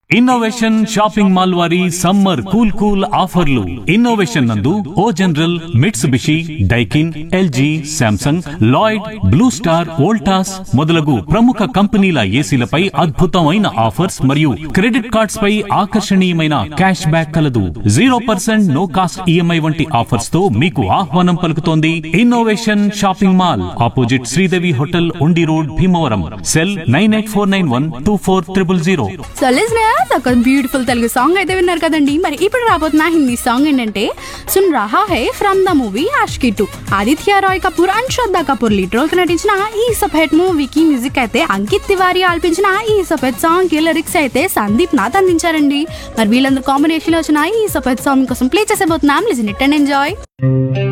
innovation shopping mall వారి summer cool cool ఆఫర్లు Innovation నందు O General Mitsubishi Daikin LG Samsung Lloyd Blue Star Voltas మొదలగు ప్రముఖ కంపెనీల ఏసీలపై అద్భుతమైన ఆఫర్స్ మరియు క్రెడిట్ కార్డ్స్ పై ఆకర్షణీయమైన క్యాష్ బ్యాక్ కలదు zero percent no cost EMI వంటి ఆఫర్స్ తో మీకు ఆహ్వానం పలుకుతోంది Innovation shopping mall opposite Sridevi hotel Undi road Bhimavaram cell nine eight four nine one two four triple zero so listeners ఒక బ్యూటిఫుల్ తెలుగు సాంగ్ అయితే విన్నారు కదండి మరి ఇప్పుడు రాబోతున్న హిందీ సాంగ్ ఏంటంటే సున్ రహా హై from the movie Aashiqui two Aditya Roy Kapur and Shraddha Kapoor lead role నటించిన ఈ సఫెట్ మూవీకి మ్యూజిక్ అయితే అంకిత్ తివారీ ఆల్పించిన ఈ సఫెద్ సాంగ్ కి లిరిక్స్ అయితే సందీప్ నాథ్ అందించారండి మరి వీళ్ళందరూ కాంబినేషన్ లో వచ్చిన ఈ సఫెద్ సాంగ్ కోసం ప్లే చేసేబోతున్నాం లిజన్ ఇట్ అండ్ ఎంజాయ్